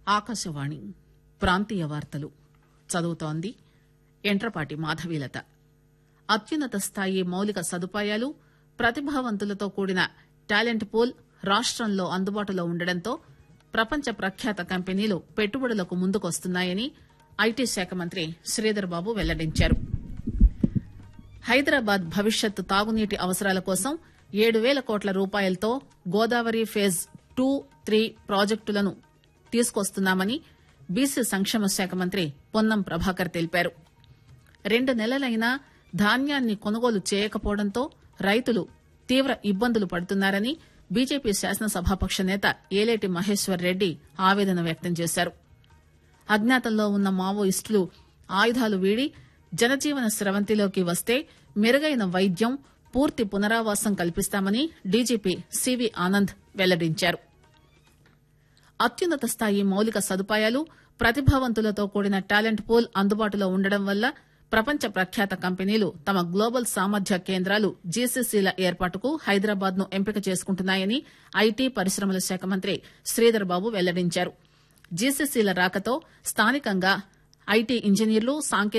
ఆకాశవాణి ప్రాంతీయ వార్తలు చదువుతోంది ఎంట్రపాటి మాధవీలత అత్యున్నత స్థాయి మౌలిక సదుపాయాలు ప్రతిభావంతులతో కూడిన టాలెంట్ పూల్ రాష్టంలో అందుబాటులో ఉండడంతో ప్రపంచ ప్రఖ్యాత కంపెనీలు పెట్టుబడులకు ముందుకొస్తున్నాయని ఐటీ శాఖ మంత్రి శ్రీధర్ బాబు వెల్లడించారు హైదరాబాద్ భవిష్యత్ తాగునీటి అవసరాల కోసం ఏడు పేల కోట్ల రూపాయలతో గోదావరి ఫేజ్ టూ త్రీ ప్రాజెక్టులను తీసుకొస్తున్నామని బీసీ సంక్షేమ శాఖ మంత్రి పొన్నం ప్రభాకర్ తెలిపారు రెండు నెలలైనా ధాన్యాన్ని కొనుగోలు చేయకపోవడంతో రైతులు తీవ్ర ఇబ్బందులు పడుతున్నారని బీజేపీ శాసనసభాపక్ష నేత ఏలేటి మహేశ్వర్ రెడ్డి ఆవేదన వ్యక్తం చేశారు అజ్ఞాతంలో ఉన్న మావోయిస్టులు ఆయుధాలు వీడి జనజీవన స్రవంతిలోకి వస్తే మెరుగైన వైద్యం పూర్తి పునరావాసం కల్పిస్తామని డీజీపీ సివి ఆనంద్ వెల్లడించారు అత్యున్నత స్థాయి మౌలిక సదుపాయాలు ప్రతిభావంతులతో కూడిన టాలెంట్ పూల్ అందుబాటులో ఉండడం వల్ల ప్రపంచ ప్రఖ్యాత కంపెనీలు తమ గ్లోబల్ సామర్థ్య కేంద్రాలు జీసీసీల ఏర్పాటుకు హైదరాబాద్ ను ఎంపిక చేసుకుంటున్నాయని ఐటీ పరిశ్రమల శాఖ మంత్రి శ్రీధర్ బాబు వెల్లడించారు జీసీసీల రాకతో స్థానికంగా ఐటీ ఇంజనీర్లు సాంకేతిక